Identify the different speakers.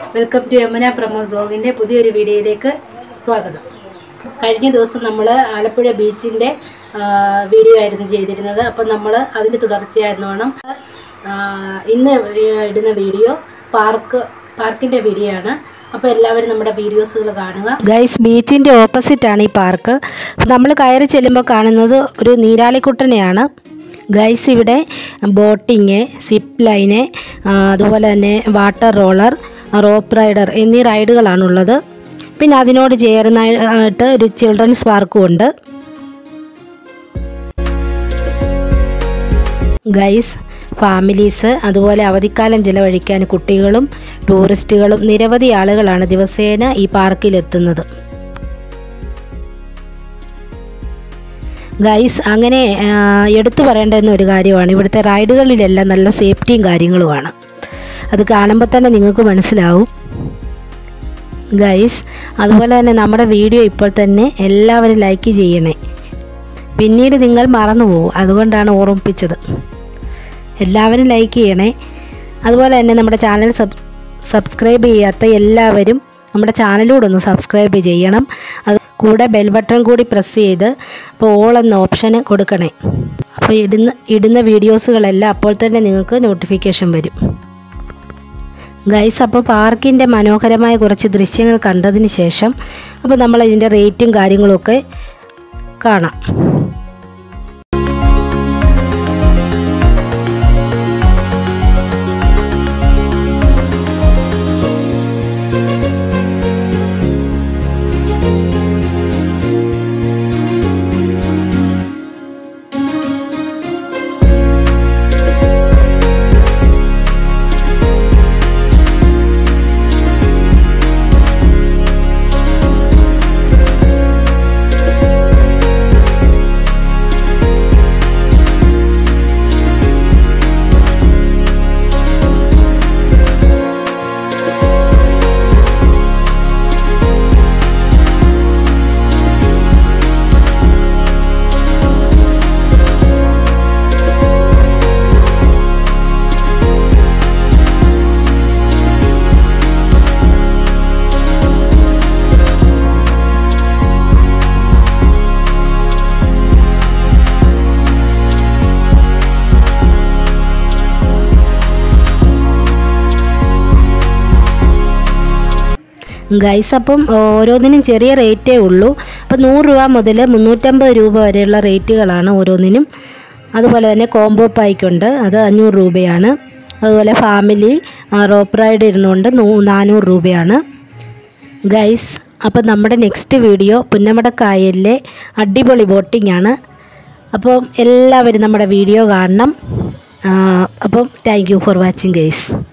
Speaker 1: welcome to Yamuna Pramod ബ്ലോഗിൻ്റെ പുതിയൊരു വീഡിയോയിലേക്ക് സ്വാഗതം കഴിഞ്ഞ ദിവസം നമ്മൾ ആലപ്പുഴ ബീച്ചിൻ്റെ വീഡിയോ ആയിരുന്നു ചെയ്തിരുന്നത് അപ്പം നമ്മൾ അതിന് തുടർച്ചയായിരുന്നോണം ആ, ഇന്ന് ഇടുന്ന വീഡിയോ പാർക്ക് പാർക്കിൻ്റെ വീഡിയോ ആണ് അപ്പോൾ എല്ലാവരും നമ്മുടെ വീഡിയോസുകൾ കാണുക ഗൈസ് ബീച്ചിൻ്റെ ഓപ്പോസിറ്റാണ് ഈ പാർക്ക് നമ്മൾ കയറി ചെല്ലുമ്പോൾ കാണുന്നത് ഒരു നീരാളിക്കുട്ടനെയാണ് ഗൈസ് ഇവിടെ ബോട്ടിങ് സിപ്പ് ലൈന് ആ, അതുപോലെ തന്നെ വാട്ടർ റോളർ റോപ്പ് റൈഡർ എന്നീ റൈഡുകളാണുള്ളത് പിന്നെ അതിനോട് ചേർന്നായിട്ട് ഒരു ചിൽഡ്രൻസ് പാർക്കും ഉണ്ട് ഗൈസ് ഫാമിലീസ് അതുപോലെ അവധിക്കാലം ചിലവഴിക്കാൻ കുട്ടികളും ടൂറിസ്റ്റുകളും നിരവധി ആളുകളാണ് ദിവസേന ഈ പാർക്കിലെത്തുന്നത് ഗൈസ് അങ്ങനെ ആ, എടുത്തു പറയേണ്ടുന്ന ഒരു കാര്യമാണ് ഇവിടുത്തെ റൈഡുകളിലെല്ലാം നല്ല സേഫ്റ്റിയും കാര്യങ്ങളുമാണ് അത് കാണുമ്പോൾ തന്നെ നിങ്ങൾക്ക് മനസ്സിലാവും ഗൈസ് അതുപോലെ തന്നെ നമ്മുടെ വീഡിയോ ഇപ്പോൾ തന്നെ എല്ലാവരും ലൈക്ക് ചെയ്യണേ പിന്നീട് നിങ്ങൾ മറന്നു പോകും അതുകൊണ്ടാണ് ഓർമ്മിപ്പിച്ചത് എല്ലാവരും ലൈക്ക് ചെയ്യണേ അതുപോലെ തന്നെ നമ്മുടെ ചാനൽ സബ് സബ്സ്ക്രൈബ് ചെയ്യാത്ത എല്ലാവരും നമ്മുടെ ചാനലൂടെ ഒന്ന് സബ്സ്ക്രൈബ് ചെയ്യണം അത് കൂടെ ബെൽ ബട്ടൺ കൂടി പ്രസ് ചെയ്ത് അപ്പോൾ ഓൾ എന്ന ഓപ്ഷന് കൊടുക്കണേ അപ്പോൾ ഇടുന്ന ഇടുന്ന വീഡിയോസുകളെല്ലാം അപ്പോൾ തന്നെ നിങ്ങൾക്ക് നോട്ടിഫിക്കേഷൻ വരും ഗൈസ് അപ്പോൾ പാർക്കിൻ്റെ മനോഹരമായ കുറച്ച് ദൃശ്യങ്ങൾ കണ്ടതിന് ശേഷം അപ്പോൾ നമ്മൾ ഇതിൻ്റെ റേറ്റും കാര്യങ്ങളുമൊക്കെ കാണാം ഗൈസ് അപ്പം ഓരോന്നിനും ചെറിയ റേറ്റേ ഉള്ളൂ അപ്പം നൂറ് രൂപ മുതൽ മുന്നൂറ്റമ്പത് രൂപ വരെയുള്ള റേറ്റുകളാണ് ഓരോന്നിനും അതുപോലെ തന്നെ കോംബോ പായ്ക്കുണ്ട് അത് അഞ്ഞൂറ് രൂപയാണ് അതുപോലെ ഫാമിലി റോപ്പ് റൈഡ് ഇരുന്നുകൊണ്ട് നൂ നാനൂറ് രൂപയാണ് ഗൈസ് അപ്പം നമ്മുടെ നെക്സ്റ്റ് വീഡിയോ പുന്നമടക്കായലിലെ അടിപൊളി ബോട്ടിംഗ് ആണ് അപ്പം എല്ലാവരും നമ്മുടെ വീഡിയോ കാണണം ആ, അപ്പം thank you for watching guys